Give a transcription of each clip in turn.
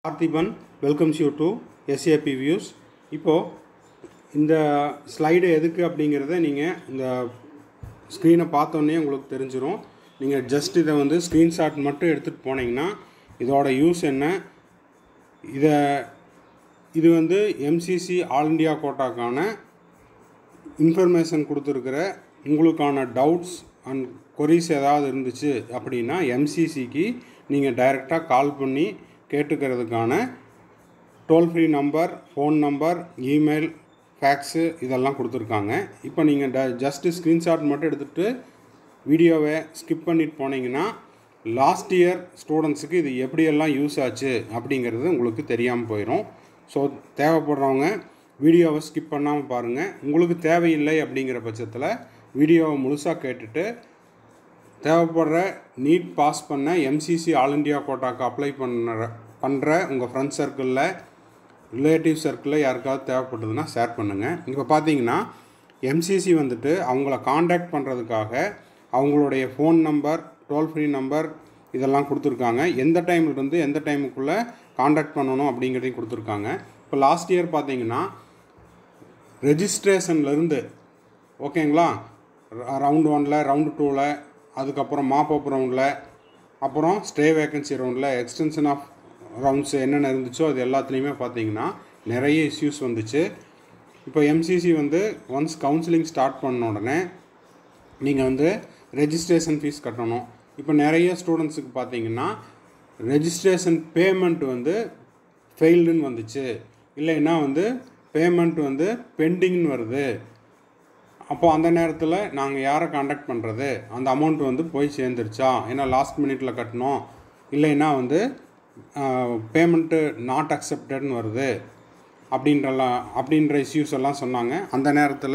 Parthiban welcomes you to SAP views இப்போது இந்த slide எதுக்கு அப்படிங்கிறத நீங்கள் இந்த ஸ்க்ரீனை பார்த்தோன்னே உங்களுக்கு தெரிஞ்சிடும் நீங்கள் ஜஸ்ட் இதை வந்து ஸ்க்ரீன்ஷாட் மட்டும் எடுத்துகிட்டு போனீங்கன்னா இதோட யூஸ் என்ன இதை இது வந்து எம்சிசி ஆல் இண்டியா கோட்டாக்கான இன்ஃபர்மேஷன் கொடுத்துருக்கிற உங்களுக்கான டவுட்ஸ் அண்ட் கொரிஸ் ஏதாவது இருந்துச்சு அப்படின்னா எம்சிசிக்கு நீங்கள் டைரெக்டாக கால் பண்ணி கேட்டுக்கிறதுக்கான toll free number phone number email fax இதெல்லாம் கொடுத்துருக்காங்க இப்போ நீங்கள் ட ஜஸ்ட்டு ஸ்க்ரீன்ஷாட் மட்டும் எடுத்துகிட்டு வீடியோவை ஸ்கிப் பண்ணிட்டு போனீங்கன்னா லாஸ்ட் இயர் ஸ்டூடெண்ட்ஸுக்கு இது எப்படியெல்லாம் யூஸ் ஆச்சு அப்படிங்கிறது உங்களுக்கு தெரியாமல் போயிடும் ஸோ தேவைப்படுறவங்க வீடியோவை ஸ்கிப் பண்ணாமல் பாருங்கள் உங்களுக்கு தேவையில்லை அப்படிங்கிற பட்சத்தில் வீடியோவை முழுசாக கேட்டுட்டு தேவைப்படுற நீட் பாஸ் பண்ண எம்சிசி ஆல் இண்டியா கோட்டாக்கு அப்ளை பண்ணுற பண்ணுற உங்கள் ஃப்ரெண்ட்ஸ் சர்க்கிளில் ரிலேட்டிவ் சர்க்கிளில் யாருக்காவது தேவைப்பட்டதுன்னா ஷேர் பண்ணுங்கள் இப்போ பார்த்தீங்கன்னா எம்சிசி வந்துட்டு அவங்கள காண்டாக்ட் பண்ணுறதுக்காக அவங்களுடைய phone number toll free number இதெல்லாம் கொடுத்துருக்காங்க எந்த டைம்லேருந்து எந்த டைமுக்குள்ளே காண்டாக்ட் பண்ணணும் அப்படிங்கிறதையும் கொடுத்துருக்காங்க இப்போ லாஸ்ட் இயர் பார்த்தீங்கன்னா ரெஜிஸ்ட்ரேஷன்லேருந்து ஓகேங்களா ரவுண்ட் ஒனில் ரவுண்டு டூவில் அதுக்கப்புறம் மாப் அப் ரவுண்டில் அப்புறம் ஸ்டே வேக்கன்சி ரவுண்டில் எக்ஸ்டென்ஷன் ஆஃப் ரவுண்ட்ஸ் என்னென்ன இருந்துச்சோ அது எல்லாத்துலேயுமே பார்த்தீங்கன்னா நிறைய இஷ்யூஸ் வந்துச்சு இப்போ எம்சிசி வந்து ஒன்ஸ் கவுன்சிலிங் ஸ்டார்ட் பண்ண உடனே நீங்கள் வந்து ரெஜிஸ்ட்ரேஷன் ஃபீஸ் கட்டணும் இப்போ நிறைய ஸ்டூடெண்ட்ஸுக்கு பார்த்தீங்கன்னா ரெஜிஸ்ட்ரேஷன் பேமெண்ட் வந்து ஃபெயில்டுன்னு வந்துச்சு இல்லைன்னா வந்து பேமெண்ட் வந்து பெண்டிங்னு வருது அப்போது அந்த நேரத்தில் நாங்கள் யாரை காண்டாக்ட் பண்ணுறது அந்த அமௌண்ட் வந்து போய் சேர்ந்துருச்சா ஏன்னா லாஸ்ட் மினிட்ல கட்டணும் இல்லைன்னா வந்து பேமெண்ட்டு நாட் அக்செப்டட்னு வருது அப்படின்றலாம் அப்படின்ற இஷ்யூஸ் எல்லாம் சொன்னாங்க அந்த நேரத்தில்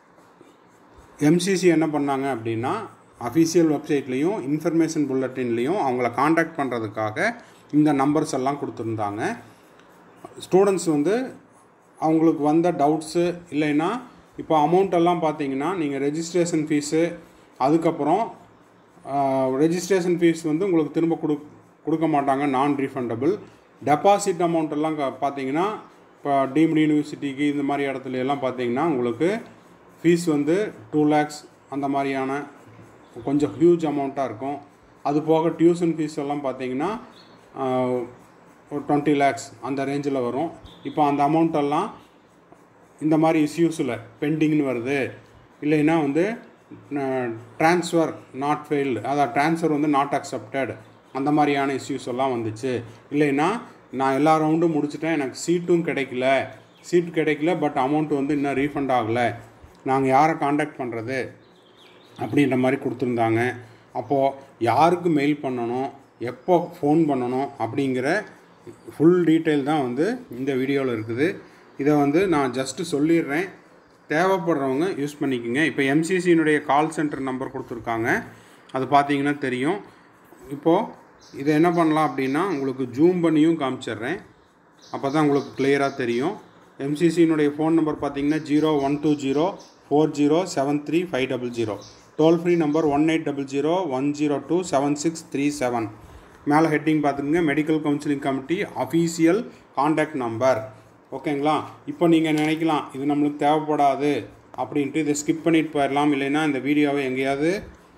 எம்சிசி என்ன பண்ணாங்க அப்படின்னா அஃபீஷியல் வெப்சைட்லேயும் இன்ஃபர்மேஷன் புல்லட்டின்லேயும் அவங்கள காண்டாக்ட் பண்ணுறதுக்காக இந்த நம்பர்ஸ் எல்லாம் கொடுத்துருந்தாங்க ஸ்டூடெண்ட்ஸ் வந்து அவங்களுக்கு வந்த டவுட்ஸு இல்லைன்னா இப்போ அமௌண்ட் எல்லாம் பார்த்தீங்கன்னா நீங்கள் ரெஜிஸ்ட்ரேஷன் ஃபீஸு அதுக்கப்புறம் ரெஜிஸ்ட்ரேஷன் ஃபீஸ் வந்து உங்களுக்கு திரும்ப கொடு கொடுக்க மாட்டாங்க நான் ரீஃபண்டபிள் டெபாசிட் அமௌண்ட் எல்லாம் பார்த்தீங்கன்னா இப்போ டீம்டு யூனிவர்சிட்டிக்கு இந்த மாதிரி இடத்துல எல்லாம் பார்த்தீங்கன்னா உங்களுக்கு ஃபீஸ் வந்து டூ லேக்ஸ் அந்த மாதிரியான கொஞ்சம் ஹியூஜ் அமௌண்ட்டாக இருக்கும் அது போக டியூஷன் ஃபீஸ் எல்லாம் பார்த்தீங்கன்னா ஒரு டுவெண்ட்டி லேக்ஸ் அந்த ரேஞ்சில் வரும் இப்போ அந்த அமௌண்ட்டெல்லாம் இந்த மாதிரி இஷ்யூஸில் பெண்டிங்னு வருது இல்லைன்னா வந்து ட்ரான்ஸ்ஃபர் நாட் ஃபெயில்டு அதாவது ட்ரான்ஸ்ஃபர் வந்து நாட் அக்செப்டட் அந்த மாதிரியான இஷ்யூஸ் எல்லாம் வந்துச்சு இல்லைன்னா நான் எல்லா ரவுண்டும் முடிச்சுட்டேன் எனக்கு சீட்டும் கிடைக்கல சீட் கிடைக்கல பட் அமௌண்ட் வந்து இன்னும் ரீஃபண்ட் ஆகலை நாங்கள் யாரை காண்டாக்ட் பண்ணுறது அப்படின்ற மாதிரி கொடுத்துருந்தாங்க அப்போது யாருக்கு மெயில் பண்ணணும் எப்போ ஃபோன் பண்ணணும் அப்படிங்கிற ஃபுல் டீட்டெயில் தான் வந்து இந்த வீடியோவில் இருக்குது இதை வந்து நான் ஜஸ்ட்டு சொல்லிடுறேன் தேவைப்படுறவங்க யூஸ் பண்ணிக்கோங்க இப்போ எம்சிசியினுடைய கால் சென்டர் நம்பர் கொடுத்துருக்காங்க அது பார்த்தீங்கன்னா தெரியும் இப்போது இதை என்ன பண்ணலாம் அப்படின்னா உங்களுக்கு ஜூம் பண்ணியும் காமிச்சிட்றேன் அப்போ தான் உங்களுக்கு கிளியராக தெரியும் எம்சிசியினுடைய ஃபோன் நம்பர் பார்த்தீங்கன்னா zero one two zero four zero seven three five double zero toll free number one eight double zero one zero two seven six three seven மேலே ஹெட்டிங் பார்த்துக்குங்க medical counselling committee official contact number ஓகேங்களா இப்போ நீங்கள் நினைக்கலாம் இது நம்மளுக்கு தேவைப்படாது அப்படின்ட்டு இதை ஸ்கிப் பண்ணிட்டு போயிடலாம் இல்லைன்னா இந்த வீடியோவை எங்கேயாவது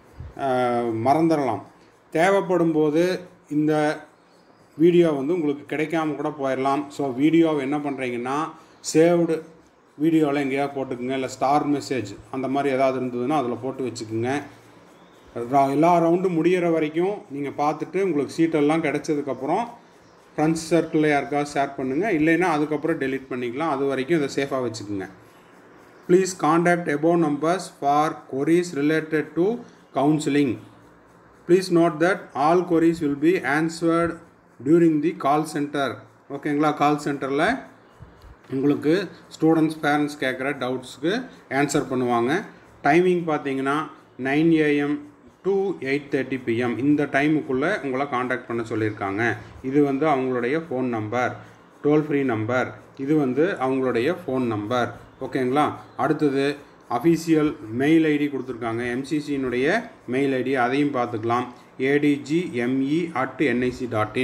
மறந்துடலாம் தேவைப்படும் போது இந்த வீடியோ வந்து உங்களுக்கு கிடைக்காம கூட போயிடலாம் ஸோ வீடியோவை என்ன பண்ணுறீங்கன்னா சேவ்டு வீடியோவில் எங்கேயாவது போட்டுக்குங்க இல்லை ஸ்டார் மெசேஜ் அந்த மாதிரி ஏதாவது இருந்ததுன்னா அதில் போட்டு வச்சுக்கோங்க எல்லா ரவுண்டும் முடிகிற வரைக்கும் நீங்கள் பார்த்துட்டு உங்களுக்கு சீட்டெல்லாம் கிடச்சதுக்கப்புறம் ஃப்ரெண்ட்ஸ் சர்க்கிளில் யாருக்காவது ஷேர் பண்ணுங்கள் இல்லைன்னா அதுக்கப்புறம் டெலிட் பண்ணிக்கலாம் அது வரைக்கும் இதை சேஃபாக வச்சுக்கோங்க please contact above numbers for queries related to counselling please note that all queries will be answered during the call centre ஓகேங்களா கால் சென்டரில் உங்களுக்கு ஸ்டூடெண்ட்ஸ் பேரண்ட்ஸ் கேட்குற டவுட்ஸ்க்கு ஆன்சர் பண்ணுவாங்க டைமிங் பார்த்தீங்கன்னா nine AM to eight thirty PM இந்த டைமுக்குள்ளே உங்களை காண்டாக்ட் பண்ண சொல்லியிருக்காங்க இது வந்து அவங்களுடைய phone number toll free number இது வந்து அவங்களுடைய ஃபோன் நம்பர் ஓகேங்களா அடுத்தது அஃபீஷியல் மெயில் ஐடி கொடுத்துருக்காங்க எம்சிசியினுடைய மெயில் ஐடி அதையும் பார்த்துக்கலாம் ADG ME at NIC dot in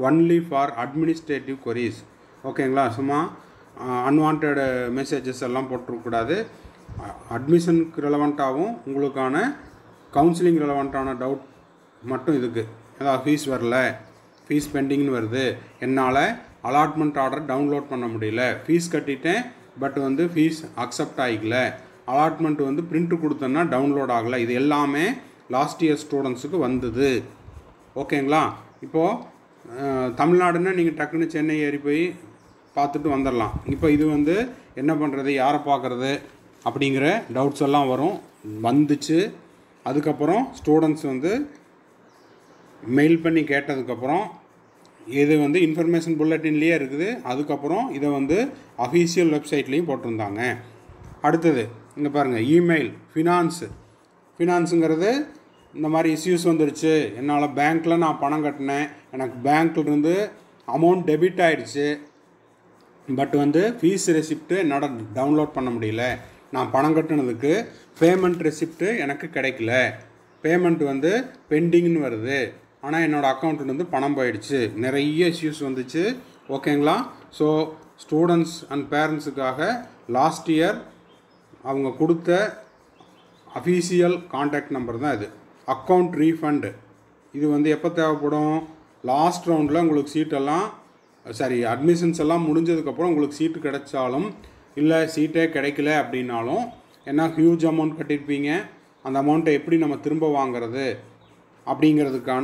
only for administrative queries ஓகேங்களா சும்மா அன்வான்ட் மெசேஜஸ் எல்லாம் போட்டுருக்கூடாது அட்மிஷனுக்கு ரெலவெண்ட்டாகவும் உங்களுக்கான கவுன்சிலிங் ரெலவெண்ட்டான டவுட் மட்டும் இதுக்கு அதாவது ஃபீஸ் வரல ஃபீஸ் பெண்டிங்னு வருது என்னால் அலாட்மெண்ட் ஆர்டர் டவுன்லோட் பண்ண முடியல ஃபீஸ் கட்டிட்டேன் பட் வந்து ஃபீஸ் அக்செப்ட் ஆகிக்கல அலாட்மெண்ட் வந்து பிரிண்ட் கொடுத்தேன்னா டவுன்லோட் ஆகலை இது எல்லாமே லாஸ்ட் இயர் ஸ்டூடெண்ட்ஸுக்கு வந்தது ஓகேங்களா இப்போது தமிழ்நாடுன்னா நீங்கள் டக்குன்னு சென்னை ஏறி போய் பார்த்துட்டு வந்துடலாம் இப்போ இது வந்து என்ன பண்ணுறது யாரை பார்க்குறது அப்படிங்கிற டவுட்ஸ் எல்லாம் வரும் வந்துச்சு அதுக்கப்புறம் ஸ்டூடெண்ட்ஸ் வந்து மெயில் பண்ணி கேட்டதுக்கப்புறம் இது வந்து இன்ஃபர்மேஷன் புல்லட்டின்லேயே இருக்குது அதுக்கப்புறம் இதை வந்து அஃபீஷியல் வெப்சைட்லேயும் போட்டிருந்தாங்க அடுத்தது இங்கே பாருங்கள் இமெயில் ஃபினான்ஸு ஃபினான்ஸுங்கிறது இந்த மாதிரி இஷ்யூஸ் வந்துருச்சு என்னால் பேங்க்கில் நான் பணம் கட்டினேன் எனக்கு பேங்க்லேருந்து அமௌண்ட் டெபிட் ஆயிடுச்சு பட் வந்து ஃபீஸ் ரெசிப்ட்டு என்னால் டவுன்லோட் பண்ண முடியல நான் பணம் கட்டினதுக்கு பேமெண்ட் ரெசிப்ட்டு எனக்கு கிடைக்கல பேமெண்ட் வந்து பெண்டிங்னு வருது ஆனால் என்னோடய அக்கௌண்ட்லேருந்து பணம் போயிடுச்சு நிறைய இஷ்யூஸ் வந்துச்சு ஓகேங்களா ஸோ ஸ்டூடெண்ட்ஸ் அண்ட் பேரண்ட்ஸுக்காக லாஸ்ட் இயர் அவங்க கொடுத்த அஃபீஷியல் காண்டாக்ட் நம்பர் தான் இது அக்கௌண்ட் ரீஃபண்டு இது வந்து எப்போ தேவைப்படும் லாஸ்ட் ரவுண்டில் உங்களுக்கு சீட்டெல்லாம் சாரி அட்மிஷன்ஸ் எல்லாம் முடிஞ்சதுக்கப்புறம் உங்களுக்கு சீட்டு கிடைச்சாலும் இல்லை சீட்டே கிடைக்கல அப்படின்னாலும் ஏன்னா ஹியூஜ் அமௌண்ட் கட்டியிருப்பீங்க அந்த அமௌண்ட்டை எப்படி நம்ம திரும்ப வாங்குறது அப்படிங்கிறதுக்கான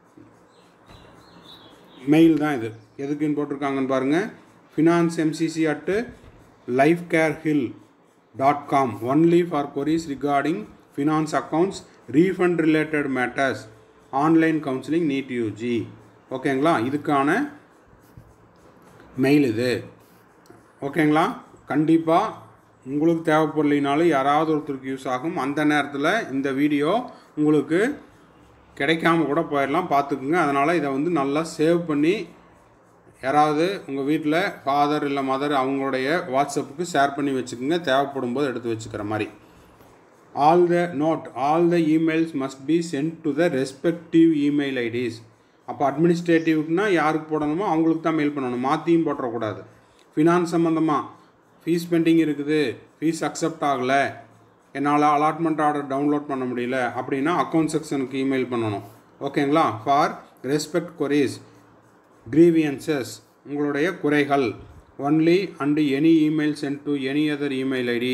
மெயில் தான் இது எதுக்குன்னு போட்டிருக்காங்கன்னு பாருங்கள் finance MCC at life care hill dot com only for queries regarding finance accounts refund related matters online counselling NEET UG ஓகேங்களா இதுக்கான மெயில் இது ஓகேங்களா கண்டிப்பாக உங்களுக்கு தேவைப்படலைனாலும் யாராவது ஒருத்தருக்கு யூஸ் ஆகும் அந்த நேரத்தில் இந்த வீடியோ உங்களுக்கு கிடைக்காம கூட போயிடலாம் பார்த்துக்குங்க அதனால் இதை வந்து நல்லா சேவ் பண்ணி யாராவது உங்கள் வீட்டில் ஃபாதர் இல்லை மதர் அவங்களுடைய வாட்ஸ்அப்புக்கு ஷேர் பண்ணி வச்சுக்கோங்க தேவைப்படும் போது எடுத்து வச்சுக்கிற மாதிரி all the note all the emails must be sent to the respective email IDs அப்போ அட்மினிஸ்ட்ரேட்டிவ்க்குனா யாருக்கு போடணுமோ அவங்களுக்கு தான் மெயில் பண்ணணும் மாற்றியும் போட்டுறக்கூடாது ஃபினான்ஸ் சம்மந்தமாக ஃபீஸ் பெண்டிங் இருக்குது ஃபீஸ் அக்செப்ட் ஆகலை என்னால் அலாட்மெண்ட் ஆர்டர் டவுன்லோட் பண்ண முடியல அப்படின்னா அக்கௌண்ட் செக்ஷனுக்கு இமெயில் பண்ணணும் ஓகேங்களா ஃபார் ரெஸ்பெக்ட் கொரீஸ் கிரீவியன்சஸ் உங்களுடைய குறைகள் only and any email sent to any other email ID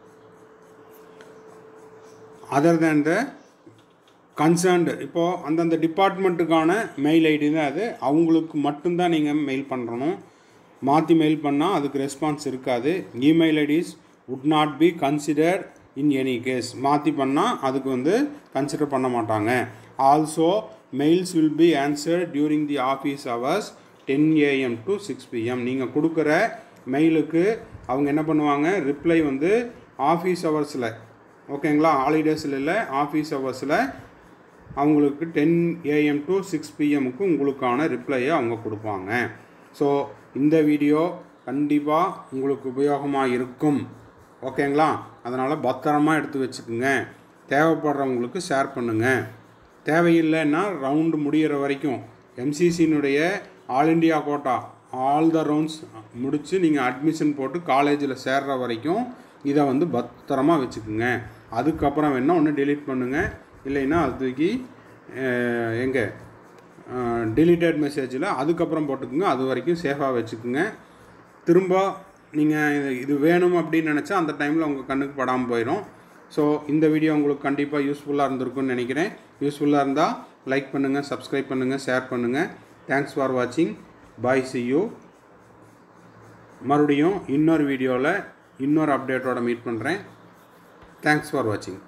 other than the concerned இப்போது அந்தந்த டிபார்ட்மெண்ட்டுக்கான மெயில் ஐடி தான் அது அவங்களுக்கு மட்டும்தான் நீங்கள் மெயில் பண்ணுறணும் மாற்றி மெயில் பண்ணால் அதுக்கு ரெஸ்பான்ஸ் இருக்காது email IDs would not be considered in any case மாற்றி பண்ணால் அதுக்கு வந்து கன்சிடர் பண்ண மாட்டாங்க also mails will be answer during the office hours ten AM to six PM நீங்கள் கொடுக்குற மெயிலுக்கு அவங்க என்ன பண்ணுவாங்க ரிப்ளை வந்து ஆஃபீஸ் ஹவர்ஸில் ஓகேங்களா ஹாலிடேஸில் இல்லை ஆஃபீஸ் ஹவர்ஸில் அவங்களுக்கு டென் ஏஎம் டு சிக்ஸ் பிஎம்முக்கு உங்களுக்கான ரிப்ளையை அவங்க கொடுப்பாங்க ஸோ இந்த வீடியோ கண்டிப்பாக உங்களுக்கு உபயோகமாக இருக்கும் ஓகேங்களா அதனால் பத்திரமா எடுத்து வச்சுக்கோங்க தேவைப்படுறவங்களுக்கு ஷேர் பண்ணுங்கள் தேவையில்லைன்னா ரவுண்டு முடிகிற வரைக்கும் எம்சிசியினுடைய all India quota all the rounds முடித்து நீங்கள் அட்மிஷன் போட்டு காலேஜில் சேர்ற வரைக்கும் இதை வந்து பத்திரமா வச்சுக்கோங்க அதுக்கப்புறம் வேணால் ஒன்று டெலீட் பண்ணுங்கள் இல்லைன்னா அது தூக்கி எங்கே டிலீட்டட் மெசேஜில் அதுக்கப்புறம் போட்டுக்குங்க அது வரைக்கும் சேஃபாக வச்சுக்குங்க திரும்ப நீங்கள் இது இது வேணும் அப்படின்னு நினச்சா அந்த டைமில் உங்கள் கண்ணுக்கு படாமல் போயிடும் ஸோ இந்த வீடியோ உங்களுக்கு கண்டிப்பாக யூஸ்ஃபுல்லாக இருந்திருக்கும்னு நினைக்கிறேன் யூஸ்ஃபுல்லாக இருந்தால் லைக் பண்ணுங்கள் சப்ஸ்கிரைப் பண்ணுங்கள் ஷேர் பண்ணுங்கள் தேங்க்ஸ் ஃபார் வாட்சிங் பாய் சி யூ மறுபடியும் இன்னொரு வீடியோவில் இன்னொரு அப்டேட்டோட மீட் பண்ணுறேன் தேங்க்ஸ் ஃபார் வாட்சிங்